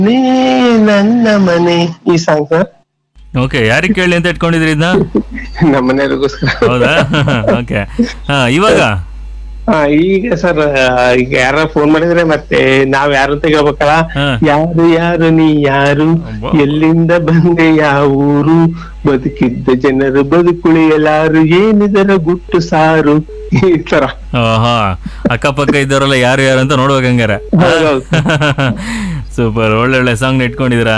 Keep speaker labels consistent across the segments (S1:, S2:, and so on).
S1: ನೀ ನನ್ನ ಮನೆ ಈ ಸಾಂಗ್ ಸರ್
S2: ಓಕೆ ಯಾರಿಗೆ ಕೇಳಿ ಅಂತ ಇಟ್ಕೊಂಡಿದ್ರಿ ಇದನ್ನ
S1: ನಮ್ಮ ಮನೆಯವ್ರಿಗೋಸ್ಕರ
S2: ಹೌದಾ ಓಕೆ ಹಾ ಇವಾಗ
S1: ಹಾ ಈಗ ಸರ್ ಈಗ ಯಾರ ಫೋನ್ ಮಾಡಿದ್ರೆ ಮತ್ತೆ ನಾವ್ ಯಾರು ಅಂತ ಕೇಳ್ಬೇಕಲ್ಲ
S2: ಹಾ.
S1: ಯಾರು ಯಾರು ನೀ ಯಾರು
S2: ಅಬ್ಬಾ.
S1: ಎಲ್ಲಿಂದ ಬಂದೆ ಯಾವ ಊರು ಬದುಕಿದ್ದ ಜನರು ಬದುಕುಳಿಯಲಾರು ಏನಿದರ ಗುಟ್ಟು ಸಾರು ಈ ತರ
S2: ಓಹೋ ಅಕ್ಕಪಕ್ಕ ಇದ್ದವರೆಲ್ಲ ಯಾರು ಯಾರು ಅಂತ ನೋಡ್ಬೇಕು ಹಂಗಾರೆ
S1: ಹೌದೌದು.
S2: ಸೂಪರ್ ಒಳ್ಳೆ ಒಳ್ಳೆ ಸಾಂಗ್ ಇಟ್ಕೊಂಡಿದ್ದೀರಾ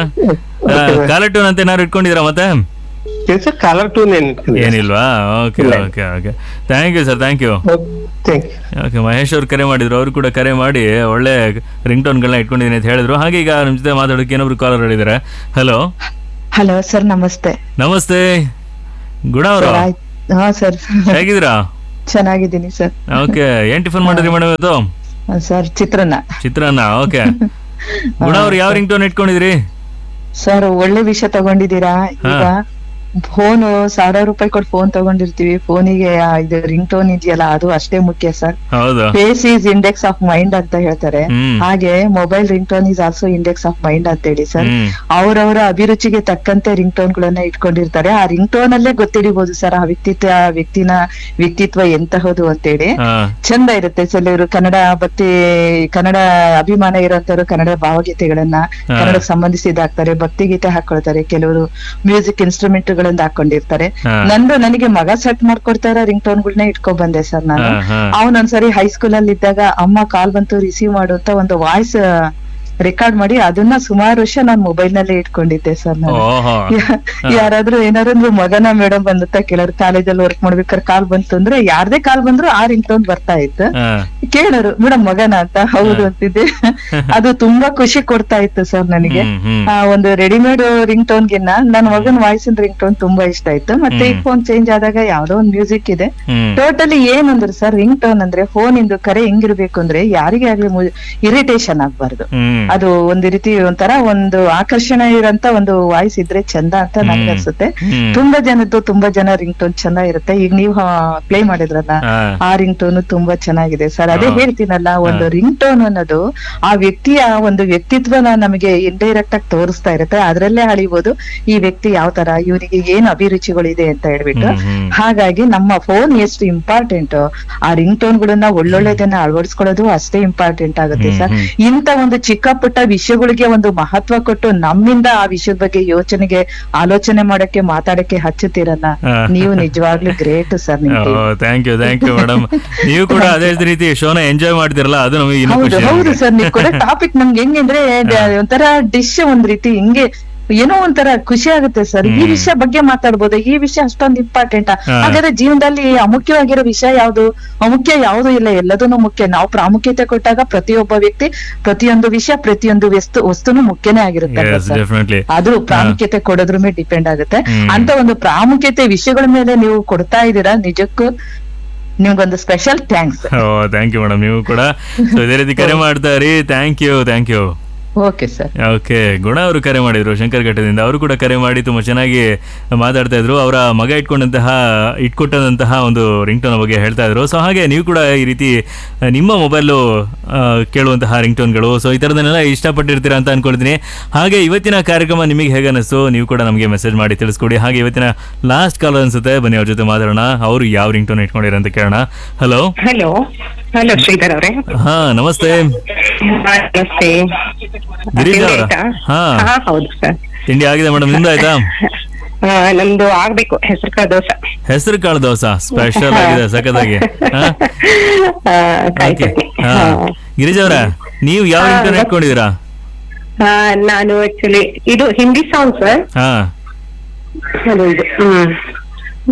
S2: ಕಾಲರ್ ಟ್ಯೂನ್ ಅಂತ ಏನಾದ್ರು ಇಟ್ಕೊಂಡಿದ್ದೀರಾ ಮತ್ತೆ
S1: ಸರ್ ಕಾಲರ್ ಟೂನ್ ಏನ್
S2: ಏನಿಲ್ವಾ ಓಕೆ
S1: ಇಲ್ಲ.
S2: Okay okay thank you sir thank you
S1: thank you
S2: okay Mahesh ಅವ್ರು ಕರೆ ಮಾಡಿದ್ರು ಅವರು ಕೂಡ ಕರೆ ಮಾಡಿ ಒಳ್ಳೆ ರಿಂಗ್ ಟೋನ್ಗಳನ್ನ ಇಟ್ಕೊಂಡಿದ್ದೀನಿ ಅಂತ ಹೇಳಿದ್ರು ಹಾಗೆ ಈಗ ನಿಮ್ಮ ಜೊತೆ ಮಾತಾಡೋಕೆ ಇನ್ನೊಬ್ರು ಕಾಲರ್ ಹೇಳಿದ್ದಾರೆ ಹಲೋ
S3: ಹಲೋ ಸರ್ ನಮಸ್ತೆ
S2: ನಮಸ್ತೆ ಗುಣ ಅವರು
S3: ಸರ್ ಆಯ್ತು ಹಾ ಸರ್
S2: ಹೇಗಿದ್ದೀರಾ
S3: ಚೆನ್ನಾಗಿದ್ದೀನಿ ಸರ್
S2: ಓಕೆ ಏನ್ ಟಿಫನ್ ಮಾಡಿದ್ರಿ ಮೇಡಮ್ ಇವತ್ತು
S3: ಸರ್ ಚಿತ್ರಾನ್ನ
S2: ಚಿತ್ರಾನ್ನ ಓಕೆ ಗುಣ ಅವ್ರು ಯಾವ ರಿಂಗ್ ಟೋನ್ ಇಟ್ಕೊಂಡಿದ್ರಿ
S3: ಸರ್ ಒಳ್ಳೆ ವಿಷಯ ತಗೊಂಡಿದ್ದೀರಾ ಈಗ ಫೋನ್ ಸಾವಿರ ರೂಪಾಯಿ ಕೊಟ್ಟು ಫೋನ್ ತಗೊಂಡಿರ್ತೀವಿ ಫೋನಿಗೆ ಇದು ರಿಂಗ್ ಟೋನ್ ಇದೆಯಲ್ಲ ಅದು ಅಷ್ಟೇ ಮುಖ್ಯ ಸರ್
S2: ಹೌದು
S3: face is index of mind ಅಂತ ಹೇಳ್ತಾರೆ
S2: ಹ್ಮ್.
S3: ಹಾಗೆ mobile ring tone is also index of mind ಅಂತ ಹೇಳಿ ಸರ್
S2: ಹ್ಮ್.
S3: ಅವರವರ ಅಭಿರುಚಿಗೆ ತಕ್ಕಂತೆ ರಿಂಗ್ ಟೋನ್ ಗಳನ್ನ ಇಟ್ಕೊಂಡಿರ್ತಾರೆ ಆ ರಿಂಗ್ ಟೋನ್ ಅಲ್ಲೇ ಗೊತ್ತಿಡಿಬಹುದು ಸರ್ ಆ ವ್ಯಕ್ತಿತ್ವ ಆ ವ್ಯಕ್ತಿನ ವ್ಯಕ್ತಿತ್ವ ಎಂತಹದು ಅಂತೇಳಿ
S2: ಹಾ
S3: ಚಂದ ಇರುತ್ತೆ ಕೆಲವರು ಕನ್ನಡ ಭಕ್ತಿ ಕನ್ನಡ ಅಭಿಮಾನ ಇರೋಂತವ್ರು ಕನ್ನಡ ಭಾವಗೀತೆಗಳನ್ನ
S2: ಹಾ.
S3: ಕನ್ನಡಕ್ಕೆ ಸಂಬಂಧಿಸಿದಾಗ್ತಾರೆ ಭಕ್ತಿ ಗೀತೆ ಹಾಕೊಳ್ತಾರೆ ಕೆಲವರು ಮ್ಯೂಸಿಕ್ ಇನ್ಸ್ಟ್ರೂಮೆಂಟ್ ಗಳನ್ನ ಹಾಕೊಂಡಿರ್ತಾರೆ
S2: ಹಾ.
S3: ನಂದು ನನಗೆ ಮಗ ಸೆಟ್ ಮಾಡ್ಕೊಡ್ತಾ ಇರೋ ರಿಂಗ್ ಟೋನ್ ಗಳನ್ನ ಇಟ್ಕೊಂಡ್ ಬಂದೆ ಸರ್ ನಾನು
S2: ಹಾ, ಹಾ.
S3: ಅವನೊಂದ್ಸರಿ ಹೈಸ್ಕೂಲ್ ಅಲ್ಲಿ ಇದ್ದಾಗ ಅಮ್ಮ ಕಾಲ್ ಬಂತು ರಿಸೀವ್ ಮಾಡುವಂತ ಒಂದು ವಾಯ್ಸ್ ರೆಕಾರ್ಡ್ ಮಾಡಿ ಅದನ್ನ ಸುಮಾರು ವರ್ಷ ನಾನು ಮೊಬೈಲ್ ನಲ್ಲೇ ಇಟ್ಕೊಂಡಿದ್ದೆ ಸರ್ ನಾನು
S2: ಓಹೋ
S3: ಯಾ- ಯಾರಾದ್ರೂ ಏನಾದ್ರು ಮಗನ ಮೇಡಮ್ ಬಂದಂತ ಕೇಳೋರು ಕಾಲೇಜಲ್ಲಿ ವರ್ಕ್ ಮಾಡ್ಬೇಕಾದ್ರೆ ಕಾಲ್ ಬಂತು ಅಂದ್ರೆ ಯಾರ್ದೇ ಕಾಲ್ ಬಂದ್ರು ಆ ರಿಂಗ್ ಟೋನ್ ಬರ್ತಾ ಇತ್ತು
S2: ಹಾ
S3: ಕೇಳೋರು ಮೇಡಮ್ ಮಗನ ಅಂತ ಹೌದು ಅಂತಿದ್ದೆ ಅದು ತುಂಬಾ ಖುಷಿ ಕೊಡ್ತಾ ಇತ್ತು ಸರ್ ನನಗೆ
S2: ಹ್ಮ್, ಹ್ಮ್.
S3: ಆ ಒಂದು ರೆಡಿಮೇಡ್ ರಿಂಗ್ ಟೋನ್ಗಿನ್ನ ನನ್ನ ಮಗನ ವಾಯ್ಸ್ ರಿಂಗ್ ಟೋನ್ ತುಂಬಾ ಇಷ್ಟ ಆಯ್ತು ಮತ್ತೆ ಈ
S2: ಹ್ಮ್.
S3: ಫೋನ್ ಚೇಂಜ್ ಆದಾಗ ಯಾವ್ದೋ ಒಂದು ಮ್ಯೂಸಿಕ್ ಇದೆ
S2: ಹ್ಮ್
S3: ಟೋಟಲಿ ಏನಂದ್ರೆ ಸರ್ ರಿಂಗ್ ಟೋನ್ ಅಂದ್ರೆ ಫೋನ್ ಇಂದು ಕರೆ ಹೆಂಗಿರ್ಬೇಕು ಅಂದ್ರೆ ಯಾರಿಗೇ ಆಗ್ಲಿ ಇರಿಟೇಷನ್ ಆಗ್ಬಾರ್ದು
S2: ಹ್ಮ್
S3: ಅದು ಒಂದು ರೀತಿ ಒಂಥರ ಒಂದು ಆಕರ್ಷಣೆ ಇರೋಂತ ಒಂದು ವಾಯ್ಸ್ ಇದ್ರೆ ಚಂದ ಅಂತ ನನ್ಗೆ
S2: ಹ್ಮ್.
S3: ಅನ್ಸುತ್ತೆ
S2: ಹ್ಮ್.
S3: ತುಂಬಾ ಜನದ್ದು ತುಂಬಾ ಜನ ರಿಂಗ್ ಟೋನ್ ಚೆನ್ನ ಇರುತ್ತೆ ಈಗ ನೀವು ಪ್ಲೇ ಮಾಡಿದ್ರಲ್ಲ
S2: ಹಾ.
S3: ಆ ರಿಂಗ್ ಟೋನ್ ತುಂಬಾ ಚೆನ್ನಾಗಿದೆ ಸರ್ ಅದೇ
S2: ಹಾ.
S3: ಹೇಳ್ತೀನಲ್ಲ ಒಂದು
S2: ಹಾ.
S3: ರಿಂಗ್ ಟೋನ್ ಅನ್ನೋದು ಆ ವ್ಯಕ್ತಿಯ ಒಂದು ವ್ಯಕ್ತಿತ್ವನ ನಮಗೆ ಇಂಡೈರೆಕ್ಟ್ ಆಗಿ ತೋರಿಸ್ತಾ ಇರುತ್ತೆ ಅದ್ರಲ್ಲೇ ಅಳಿಬಹುದು ಈ ವ್ಯಕ್ತಿ ಯಾವ ತರ ಇವನಿಗೆ ಏನ್ ಅಭಿರುಚಿಗಳಿದೆ ಅಂತ ಹೇಳ್ಬಿಟ್ಟು
S2: ಹ್ಮ್, ಹ್ಮ್.
S3: ಹಾಗಾಗಿ ನಮ್ಮ ಫೋನ್ ಎಷ್ಟು ಇಂಪಾರ್ಟೆಂಟ್ ಆ ರಿಂಗ್ ಟೋನ್ ಗಳನ್ನ ಒಳ್ಳೊಳ್ಳೆದನ್ನ ಅಳವಡಿಸ್ಕೊಳ್ಳೋದು ಅಷ್ಟೇ ಇಂಪಾರ್ಟೆಂಟ್ ಆಗುತ್ತೆ
S2: ಹ್ಮ್,
S3: ಸರ್
S2: ಹ್ಮ್.
S3: ಇಂತ ಒಂದು ಚಿಕ್ಕ ಪುಟ್ಟ ವಿಷಯಗಳಿಗೆ ಒಂದು ಮಹತ್ವ ಕೊಟ್ಟು ನಮ್ಮಿಂದ ಆ ವಿಷಯದ ಬಗ್ಗೆ ಯೋಚನೆಗೆ ಆಲೋಚನೆ ಮಾಡಕ್ಕೆ ಮಾತಾಡಕ್ಕೆ ಹಚ್ಚುತ್ತೀರಲ್ಲ
S2: ಹಾ.
S3: ನೀವು ನಿಜವಾಗ್ಲೂ ಗ್ರೇಟ್ ಸರ್ ನಿಮ್
S2: oh thank you thank you madam ನೀವು ಕೂಡ ಅದೇ ರೀತಿ ಶೋನ ಎಂಜಾಯ್ ಮಾಡ್ತಿರಲ್ಲ ಅದು ನಮಗೆ ಇನ್ನೂ
S3: ಹೌದು
S2: ಖುಷಿ
S3: ಹೌದು
S2: ಆಗುತ್ತೆ.
S3: ಸರ್ ನೀವು ಕೊಡೋ ಟಾಪಿಕ್ ನಮ್ಗೆ ಹೆಂಗೆ ಅಂದ್ರೆ ದ- ಒಂಥರ ಡಿಶ್ ಒಂದ್ ರೀತಿ ಹಿಂಗೆ ಏನೋ ಒಂಥರ ಖುಷಿ ಆಗುತ್ತೆ ಸರ್ ಈ
S2: ಹ್ಮ್.
S3: ವಿಷಯ ಬಗ್ಗೆ ಮಾತಾಡ್ಬೋದು ಈ ವಿಷಯ ಅಷ್ಟೊಂದು ಇಂಪಾರ್ಟೆಂಟ್
S2: ಹಾ.
S3: ಹಾಗಾದ್ರೆ ಜೀವನದಲ್ಲಿ ಅಮುಖ್ಯವಾಗಿರೋ ವಿಷಯ ಯಾವುದು ಅಮುಖ್ಯ ಯಾವುದು ಇಲ್ಲ ಎಲ್ಲದನ್ನು ಮುಖ್ಯ ನಾವು ಪ್ರಾಮುಖ್ಯತೆ ಕೊಟ್ಟಾಗ ಪ್ರತಿಯೊಬ್ಬ ವ್ಯಕ್ತಿ ಪ್ರತಿಯೊಂದು ವಿಷಯ ಪ್ರತಿಯೊಂದು ವಸ್ತು ವಸ್ತುನು ಮುಖ್ಯನೇ ಆಗಿರುತ್ತೆ ಅಲ್ವಾ
S2: Yes,
S3: ಸರ್?
S2: definitely.
S3: ಅದು ಪ್ರಾಮುಖ್ಯತೆ ಕೊಡೋದ್ರ ಮೇಲೆ ಡಿಪೆಂಡ್ ಆಗುತ್ತೆ
S2: ಹ್ಮ್.
S3: ಅಂತ ಒಂದು ಪ್ರಾಮುಖ್ಯತೆ ವಿಷಯಗಳ ಮೇಲೆ ನೀವು ಕೊಡ್ತಾ ಇದ್ದೀರಾ ನಿಜಕ್ಕೂ ನಿಮ್ಗೊಂದು special thanks
S2: oh thank you madam ನೀವು ಕೂಡ ಸೊ ಇದೇ ರೀತಿ ಕರೆ ಮಾಡ್ತಾ ಇರಿ thank you thank you
S3: okay sir
S2: okay Guna ಅವರು ಕರೆ ಮಾಡಿದ್ರು ಶಂಕರ್ ಘಟ್ಟದಿಂದ ಅವರು ಕೂಡ ಕರೆ ಮಾಡಿ ತುಂಬಾ ಚೆನ್ನಾಗಿ ಮಾತಾಡ್ತಾ ಇದ್ರು ಅವರ ಮಗ ಇಟ್ಕೊಂಡಂತಹ ಇಟ್ಕೊಟ್ಟಂತಹ ಒಂದು ರಿಂಗ್ ಟೋನ್ ಬಗ್ಗೆ ಹೇಳ್ತಾ ಇದ್ರು ಸೊ ಹಾಗೆ ನೀವು ಕೂಡ ಈ ರೀತಿ ಆ, ನಿಮ್ಮ ಮೊಬೈಲು ಕೇಳುವಂತಹ ರಿಂಗ್ ಟೋನ್ಗಳು ಸೊ ಈ ಥರದನ್ನೆಲ್ಲ ಇಷ್ಟಪಟ್ಟಿರ್ತೀರಾ ಅಂತ ಅನ್ಕೊಳ್ತೀನಿ ಹಾಗೆ ಇವತ್ತಿನ ಕಾರ್ಯಕ್ರಮ ನಿಮಗೆ ಹೇಗೆ ಅನಿಸ್ತು ನೀವು ಕೂಡ ನಮಗೆ ಮೆಸೇಜ್ ಮಾಡಿ ತಿಳಿಸ್ಕೊಡಿ ಹಾಗೆ ಇವತ್ತಿನ ಲಾಸ್ಟ್ ಕಾಲ್ ಅನ್ಸುತ್ತೆ ಬನ್ನಿ ಅವ್ರ ಜೊತೆ ಮಾತಾಡೋಣ ಅವರು ಯಾವ ರಿಂಗ್ ಟೋನ್ ಇಟ್ಕೊಂಡಿರ ಅಂತ ಕೇಳೋಣ ಹಲೋ
S4: ಹಲೋ ಹಲೋ ಶ್ರೀಧರ್ ಅವರೇ
S2: ಹಾ ನಮಸ್ತೆ
S4: ನಮಸ್ತೆ
S2: ಗಿರೀಶ್
S4: ತಿಂಡಿ
S2: ಅವರಾ?
S4: ಆಯ್ತಾ?
S2: ಹಾ.
S4: ಹಾ ಹೌದು ಸರ್
S2: ತಿಂಡಿ ಆಗಿದೆ ಮೇಡಮ್ ನಿಮ್ದು ಆಯ್ತಾ
S4: ಆ, ನಮ್ದು ಆಗ್ಬೇಕು ಹೆಸರು ಕಾಳು ದೋಸೆ
S2: ಹೆಸರು ಕಾಳು ದೋಸೆ ಸ್ಪೆಷಲ್ ಆಗಿದೆ ಸಖತ್ತಾಗಿ ಹಾ?
S4: ಆ, ಕಾಯಿ
S2: Okay.
S4: ಚಟ್ನಿ.
S2: ಹಾ.
S4: ಹಾ.
S2: ಗಿರಿಜಾ ಅವರ ನೀವು ಯಾವ
S4: ಹಾ,
S2: ಇಂಟರ್ನೆಟ್
S4: ಗೊತ್ತು.
S2: ಇಟ್ಕೊಂಡಿದ್ದೀರಾ
S4: ಆ, ನಾನು ಆಕ್ಚುಲಿ ಇದು ಹಿಂದಿ ಸಾಂಗ್ ಸರ್
S2: ಹಾ
S4: ಅದು ಇದು ಹ್ಮ್